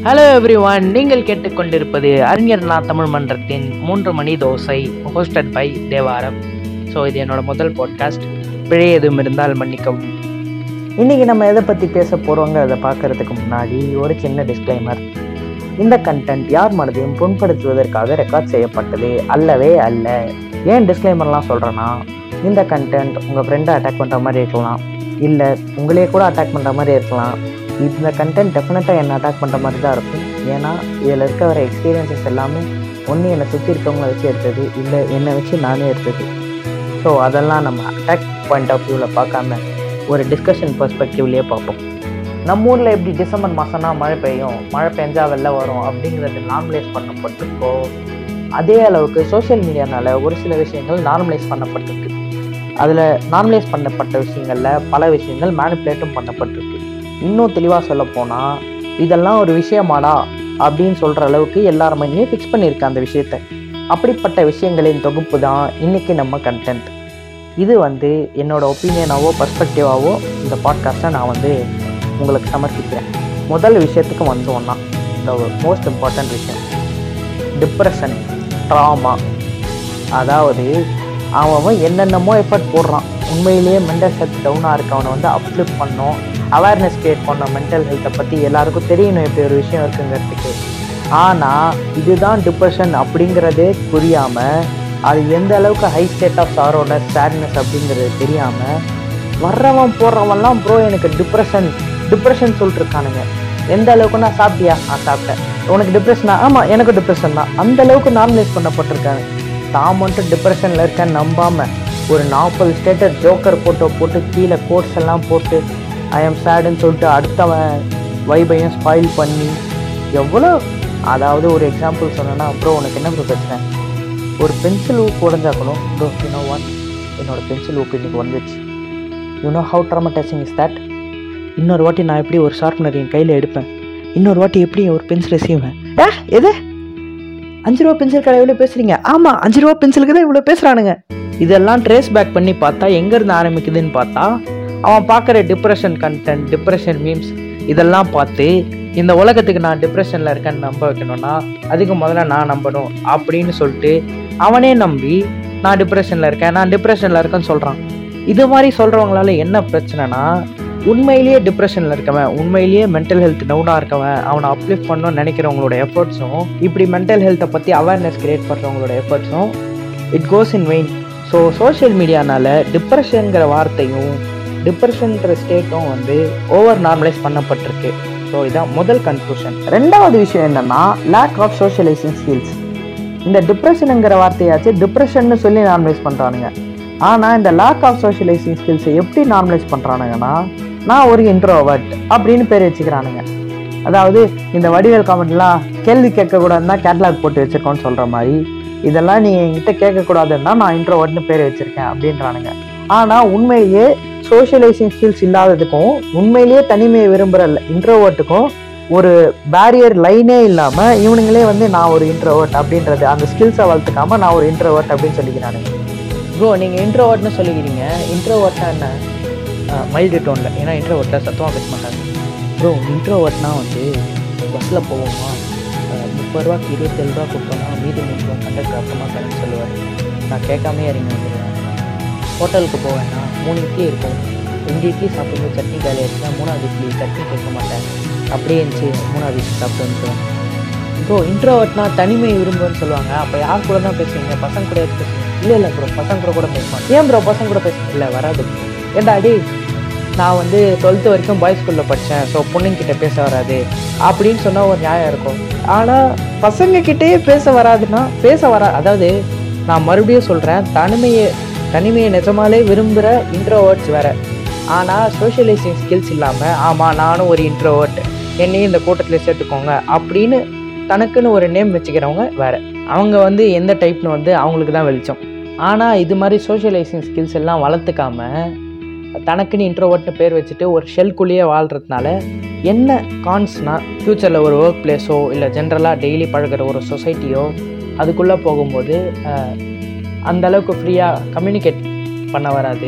hello everyone நீங்கள் கேட்டுக்கொண்டிருப்பது அறிஞர் நா தமிழ் மன்றத்தின் மூன்று மணி dosa hosted by Thevaram so இது என்னோட முதல் பாட்காஸ்ட் பிழை எதுவும் இருந்தால் மன்னிக்கவும் இன்றைக்கி நம்ம எதை பற்றி பேச போகிறோங்கிறத பார்க்கறதுக்கு முன்னாடி ஒரு சின்ன டிஸ்க்ளைமர் இந்த கண்டென்ட் யார் மனதையும் புண்படுத்துவதற்காக ரெக்கார்ட் செய்யப்பட்டது அல்லவே அல்ல ஏன் டிஸ்க்ளைமர்லாம் சொல்கிறேன்னா இந்த கண்டென்ட் உங்கள் ஃப்ரெண்டை அட்டாக் பண்ணுற மாதிரி இருக்கலாம் இல்லை உங்களே கூட அட்டாக் பண்ணுற மாதிரி இருக்கலாம் இந்த கண்டென்ட் டெஃபினட்டாக என்னை அட்டாக் பண்ணுற மாதிரி தான் இருக்கும் ஏன்னா இதில் இருக்க வர எக்ஸ்பீரியன்சஸ் எல்லாமே ஒன்று என்னை சுற்றி இருக்கவங்கள வச்சு எடுத்தது இல்லை என்னை வச்சு நானே எடுத்தது ஸோ அதெல்லாம் நம்ம அட்டாக் பாயிண்ட் ஆஃப் வியூவில் பார்க்காம ஒரு டிஸ்கஷன் பெர்ஸ்பெக்டிவ்லேயே பார்ப்போம் நம்ம ஊரில் எப்படி டிசம்பர் மாதம்னா மழை பெய்யும் மழை பெஞ்சா வெளில வரும் அப்படிங்கிறது நார்மலைஸ் பண்ணப்பட்டிருக்கோ அதே அளவுக்கு சோஷியல் மீடியானால ஒரு சில விஷயங்கள் நார்மலைஸ் பண்ணப்பட்டிருக்கு அதில் நார்மலைஸ் பண்ணப்பட்ட விஷயங்களில் பல விஷயங்கள் மேனிப்புலேட்டும் பண்ணப்பட்டிருக்கு இன்னும் தெளிவாக சொல்ல போனால் இதெல்லாம் ஒரு விஷயமாடா அப்படின்னு சொல்கிற அளவுக்கு எல்லார் மைண்ட்லையும் ஃபிக்ஸ் பண்ணியிருக்கேன் அந்த விஷயத்த அப்படிப்பட்ட விஷயங்களின் தொகுப்பு தான் இன்றைக்கி நம்ம கண்டென்ட் இது வந்து என்னோட ஒப்பீனியனாவோ பர்ஸ்பெக்டிவாவோ இந்த பாட்காஸ்ட்டை நான் வந்து உங்களுக்கு சமர்ப்பிக்கிறேன் முதல் விஷயத்துக்கு வந்தோன்னா இந்த மோஸ்ட் இம்பார்ட்டன்ட் விஷயம் டிப்ரெஷன் ட்ராமா அதாவது அவன் அவன் என்னென்னமோ எஃபர்ட் போடுறான் உண்மையிலேயே மென்டல் ஹெல்த் டவுனாக இருக்கவனை வந்து அப்லிஃப்ட் பண்ணோம் அவேர்னஸ் கிரியேட் பண்ணோம் மென்டல் ஹெல்த்தை பற்றி எல்லாருக்கும் தெரியணும் இப்படி ஒரு விஷயம் இருக்குங்கிறதுக்கு ஆனால் இதுதான் டிப்ரெஷன் அப்படிங்கிறதே புரியாமல் அது எந்த அளவுக்கு ஹை ஸ்டேட் ஆஃப் சாரோட சேட்னஸ் அப்படிங்கிறது தெரியாமல் வர்றவன் போடுறவன்லாம் ப்ரோ எனக்கு டிப்ரெஷன் டிப்ரெஷன் சொல்லிட்டு இருக்கானுங்க எந்த அளவுக்கு நான் சாப்பிட்டியா நான் சாப்பிட்டேன் உனக்கு டிப்ரெஷனா ஆமாம் எனக்கு டிப்ரெஷன் தான் அந்த அளவுக்கு நார்மலைஸ் பண்ணப்பட்டிருக்காங்க தான் மட்டும் டிப்ரெஷனில் இருக்கேன்னு நம்பாமல் ஒரு நாற்பது ஸ்டேட்டர் ஜோக்கர் போட்டோ போட்டு கீழே கோட்ஸ் எல்லாம் போட்டு ஐ எம் சேடுன்னு சொல்லிட்டு அடுத்தவன் வைபையும் ஸ்பாயில் பண்ணி எவ்வளோ அதாவது ஒரு எக்ஸாம்பிள் சொன்னேன்னா அப்புறம் உனக்கு என்ன ப்ரோ பிரச்சனை ஒரு பென்சில் ஊக்கு உடஞ்சாக்கணும் ப்ரோ யூனோ ஒன் என்னோட பென்சில் ஊக்கு இன்னைக்கு வந்துச்சு you know how traumatizing is that இன்னொரு வாட்டி நான் எப்படி ஒரு ஷார்ப்னர் என் கையில் எடுப்பேன் இன்னொரு வாட்டி எப்படி ஒரு பென்சிலை செய்வேன் ஏ எது அஞ்சு ரூபா பென்சில் கடை எவ்வளோ பேசுகிறீங்க ஆமாம் அஞ்சு ரூபா பென்சிலுக்கு தான் இவ்வளோ பேசுகிறானுங்க இதெல்லாம் ட்ரேஸ் பேக் பண்ணி பார்த்தா எங்கேருந்து ஆரம்பிக்குதுன்னு பார்த்தா அவன் பார்க்குற டிப்ரெஷன் கண்டென்ட் டிப்ரெஷன் மீம்ஸ் இதெல்லாம் பார்த்து இந்த உலகத்துக்கு நான் டிப்ரெஷனில் இருக்கேன்னு நம்ப வைக்கணும்னா அதுக்கு முதல்ல நான் நம்பணும் அப்படின்னு சொல்லிட்டு அவனே நம்பி நான் டிப்ரெஷனில் இருக்கேன் நான் டிப்ரெஷனில் இருக்கேன்னு சொல்கிறான் இது மாதிரி சொல்கிறவங்களால என்ன பிரச்சனைனா உண்மையிலேயே டிப்ரெஷனில் இருக்கவன் உண்மையிலேயே மென்டல் ஹெல்த் டவுனாக இருக்கவன் அவனை அப்லிஃப்ட் பண்ணணும்னு நினைக்கிறவங்களோட எஃபர்ட்ஸும் இப்படி மென்டல் ஹெல்த்தை பற்றி அவேர்னஸ் கிரியேட் பண்ணுறவங்களோட எஃபர்ட்ஸும் it goes in vain so social மீடியானால டிப்ரெஷனுங்கிற வார்த்தையும் டிப்ரெஷன்ற ஸ்டேட்டும் வந்து ஓவர் நார்மலைஸ் பண்ணப்பட்டிருக்கு ஸோ இதான் முதல் கன்க்ளூஷன் ரெண்டாவது விஷயம் என்னன்னா லேக் ஆஃப் சோஷியலைசிங் ஸ்கில்ஸ் இந்த டிப்ரெஷனுங்கிற வார்த்தையாச்சு டிப்ரெஷன்னு சொல்லி நார்மலைஸ் பண்ணுறானுங்க ஆனால் இந்த லேக் ஆஃப் சோஷியலைசிங் ஸ்கில்ஸை எப்படி நார்மலைஸ் பண்ணுறானுங்கன்னா நான் ஒரு இன்ட்ரோவர்ட் அப்படின்னு பேர் வச்சுக்கிறானுங்க அதாவது இந்த வடிவேல் காமெண்ட்லாம் கேள்வி கேட்கக்கூடாதுன்னா கேட்லாக் போட்டு வச்சிருக்கோன்னு சொல்கிற மாதிரி இதெல்லாம் நீங்கள் என்கிட்ட கேட்கக்கூடாதுன்னா நான் இன்ட்ரோவர்ட்னு பேர் வச்சுருக்கேன் அப்படின்றானுங்க ஆனால் உண்மையிலேயே சோஷியலைசிங் ஸ்கில்ஸ் இல்லாததுக்கும் உண்மையிலேயே தனிமையை விரும்புகிற இன்ட்ரோவர்ட்டுக்கும் ஒரு பேரியர் லைனே இல்லாமல் இவனுங்களே வந்து நான் ஒரு இன்ட்ரோவர்ட் அப்படின்றது அந்த ஸ்கில்ஸை வளர்த்துக்காம நான் ஒரு இன்ட்ரோவர்ட் அப்படின்னு சொல்லிக்கிறானுங்க ப்ரோ நீங்கள் இன்ட்ரோவர்ட்னு சொல்லிக்கிறீங்க இன்ட்ரோவர்ட்னா என்ன மைல்டு டோனில் ஏன்னா இன்ட்ரோவர்ட்டில் சத்தமாக பேச மாட்டாங்க ப்ரோ இன்ட்ரோவர்ட்னா வந்து பஸ்ஸில் போவோமா முப்பது ரூபாய்க்கு இருபத்தேழு ரூபா கொடுத்தோம்னா மீதி மூணு ரூபா கண்டக்டர் அப்புறமா தரேன்னு சொல்லுவார் நான் கேட்காமே இறங்கி வந்துடுவேன் ஹோட்டலுக்கு போவேன்னா மூணு இட்லி இருக்கும் ரெண்டு இட்லி சாப்பிடும்போது சட்னி காலி ஆயிடுச்சுன்னா மூணாவது இட்லி சட்னி கேட்க மாட்டேன் அப்படியே இருந்துச்சு மூணாவது இட்லி சாப்பிட்டு வந்துடுவேன் ப்ரோ இன்ட்ரோவர்ட்னா தனிமை விரும்புன்னு சொல்லுவாங்க அப்போ யார் கூட தான் பேசுவீங்க பசங்க கூட பேசுவீங்க இல்லை இல்லை ப்ரோ பசங்க கூட கூட பேச மாட்டேன் ஏன் ப்ரோ பசங்க கூட பேச இல்லை வராது ஏண்டா அடி நான் வந்து டுவெல்த்து வரைக்கும் பாய்ஸ் ஸ்கூலில் படித்தேன் ஸோ பொண்ணுங்கிட்ட பேச வராது அப்படின்னு சொன்னால் ஒரு நியாயம் இருக்கும் ஆனால் பசங்க கிட்டேயே பேச வராதுன்னா பேச வரா அதாவது நான் மறுபடியும் சொல்கிறேன் தனிமையை தனிமையை நிஜமாலே விரும்புகிற இன்ட்ரோவர்ட்ஸ் வேற ஆனால் சோஷியலைசிங் ஸ்கில்ஸ் இல்லாமல் ஆமாம் நானும் ஒரு இன்ட்ரோவர்ட் என்னையும் இந்த கூட்டத்தில் சேர்த்துக்கோங்க அப்படின்னு தனக்குன்னு ஒரு நேம் வச்சுக்கிறவங்க வேற அவங்க வந்து எந்த டைப்னு வந்து அவங்களுக்கு தான் வெளிச்சம் ஆனால் இது மாதிரி சோஷியலைசிங் ஸ்கில்ஸ் எல்லாம் வளர்த்துக்காம தனக்குன்னு இன்ட்ரோவர்ட்னு பேர் வச்சுட்டு ஒரு ஷெல்குள்ளேயே வாழ்கிறதுனால என்ன கான்ஸ்னா ஃப்யூச்சரில் ஒரு ஒர்க் பிளேஸோ இல்லை ஜென்ரலாக டெய்லி பழகிற ஒரு சொசைட்டியோ அதுக்குள்ளே போகும்போது அந்த அளவுக்கு ஃப்ரீயாக கம்யூனிகேட் பண்ண வராது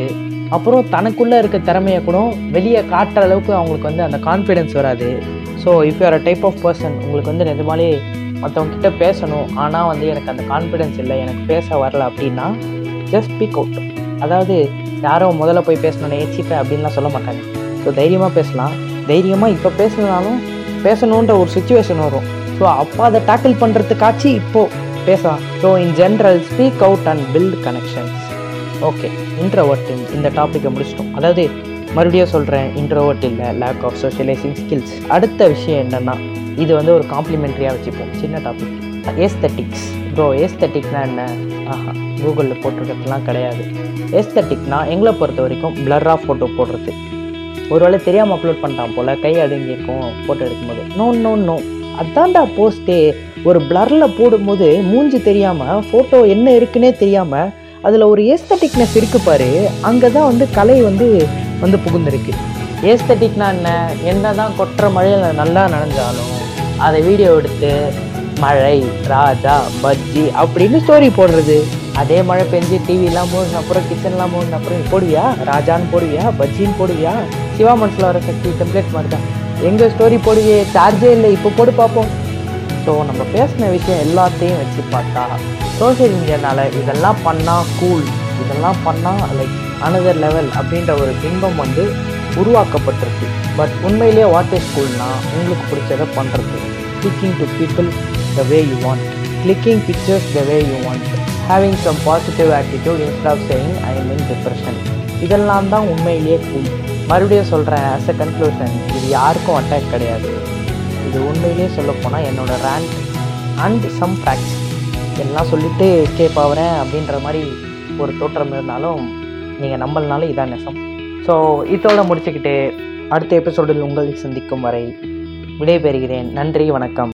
அப்புறம் தனக்குள்ளே இருக்க திறமையை கூட வெளியே காட்டுற அளவுக்கு அவங்களுக்கு வந்து அந்த கான்ஃபிடென்ஸ் வராது so if you're a type of person உங்களுக்கு வந்து நிஜமாலே மற்றவங்க கிட்ட பேசணும் ஆனால் வந்து எனக்கு அந்த கான்ஃபிடென்ஸ் இல்லை எனக்கு பேச வரல அப்படின்னா ஜஸ்ட் ஸ்பீக் அவுட் அதாவது யாரும் முதல்ல போய் பேசணும்னு ஏச்சிப்பேன் அப்படின்லாம் சொல்ல மாட்டாங்க ஸோ தைரியமாக பேசலாம் தைரியமாக இப்போ பேசலனாலும் பேசணுன்ற ஒரு சுச்சுவேஷன் வரும் ஸோ அப்போ அதை டேக்கிள் பண்ணுறதுக்காச்சு இப்போது பேசலாம் so in general speak out and build connections okay introverting இந்த டாப்பிக்கை முடிச்சிட்டோம் அதாவது மறுபடியும் சொல்கிறேன் இன்ட்ரோவர்ட் இல்லை லேக் ஆஃப் சோஷியலைசிங் ஸ்கில்ஸ் அடுத்த விஷயம் என்னென்னா இது வந்து ஒரு காம்ப்ளிமெண்ட்ரியாக வச்சுப்போம் சின்ன டாபிக் ஏஸ்தட்டிக்ஸ் ப்ரோ ஏஸ்தட்டிக்னா என்ன ஆஹா கூகுளில் போட்டிருக்கிறதுலாம் கிடையாது ஏஸ்தட்டிக்னா எங்களை பொறுத்த வரைக்கும் பிளர்ராக ஃபோட்டோ போடுறது ஒருவேளை தெரியாமல் அப்லோட் பண்ணிட்டான் போல் கை அடங்கியிருக்கும் ஃபோட்டோ எடுக்கும்போது நோ நோ நோ அதான்டா போஸ்ட்டே ஒரு பிளரில் போடும்போது மூஞ்சி தெரியாமல் ஃபோட்டோ என்ன இருக்குன்னே தெரியாமல் அதில் ஒரு ஏஸ்தட்டிக்னஸ் இருக்கு பாரு அங்கே தான் வந்து கலை வந்து வந்து புகுந்திருக்கு ஏஸ்தட்டிக்னா என்ன என்ன தான் கொட்டுற மழையில் நல்லா நனைஞ்சாலும் அதை வீடியோ எடுத்து மழை ராஜா பஜ்ஜி அப்படின்னு ஸ்டோரி போடுறது அதே மழை பெஞ்சு டிவிலாம் மூடின அப்புறம் கிச்சன்லாம் மூடின அப்புறம் நீ போடுவியா ராஜான்னு போடுவியா பஜ்ஜின்னு போடுவியா சிவா மனசில் வர சக்தி டெம்ப்ளேட் மாதிரி தான் எங்கள் ஸ்டோரி போடுவியே சார்ஜே இல்லை இப்போ போட்டு பார்ப்போம் ஸோ நம்ம பேசின விஷயம் எல்லாத்தையும் வச்சு பார்த்தா சோஷியல் மீடியானால இதெல்லாம் பண்ணால் கூல் இதெல்லாம் பண்ணால் லைக் அனதர் லெவல் அப்படின்ற ஒரு பிம்பம் வந்து உருவாக்கப்பட்டிருக்கு பட் உண்மையிலேயே வாட் இஸ் கூல்னா உங்களுக்கு பிடிச்சதை பண்ணுறது speaking to people the way you want clicking pictures the way you want having some positive attitude instead of saying I'm in depression இதெல்லாம் தான் உண்மையிலேயே கூல் மறுபடியும் சொல்கிறேன் ஆஸ் அ கன்க்ளூஷன் இது யாருக்கும் அட்டாக் கிடையாது இது உண்மையிலேயே சொல்லப்போனால் என்னோட ரேங்க் அண்ட் சம் ஃபேக்ட்ஸ் எல்லாம் சொல்லிட்டு எஸ்கேப் ஆகிறேன் அப்படின்ற மாதிரி ஒரு தோற்றம் இருந்தாலும் நீங்கள் நம்பலனாலும் இதான் நெசம் ஸோ இதோட முடிச்சுக்கிட்டு அடுத்த எபிசோடில் உங்களை சந்திக்கும் வரை விடைபெறுகிறேன் நன்றி வணக்கம்